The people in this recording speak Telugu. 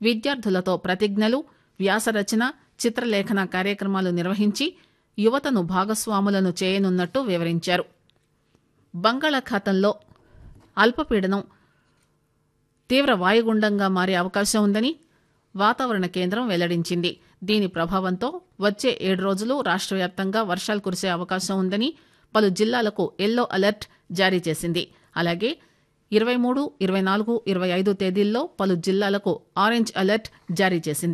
విద్యార్థులతో ప్రతిజ్ఞలు వ్యాసరచన చిత్రలేఖన కార్యక్రమాలు నిర్వహించి యువతను భాగస్వాములను చేయనున్నట్టు వివరించారు బంగాళాఖాతంలో అల్పపీడనం తీవ్ర వాయుగుండంగా మారే అవకాశం ఉందని వాతావరణ కేంద్రం వెల్లడించింది దీని ప్రభావంతో వచ్చే ఏడు రోజులు రాష్ట వ్యాప్తంగా వర్షాలు కురిసే అవకాశం ఉందని పలు జిల్లాలకు ఎల్లో అలర్ట్ జారీ చేసింది అలాగే ఇరవై మూడు ఇరవై నాలుగు ఇరవై ఐదు తేదీల్లో పలు జిల్లాలకు ఆరెంజ్ అలర్ట్ జారీ చేసింది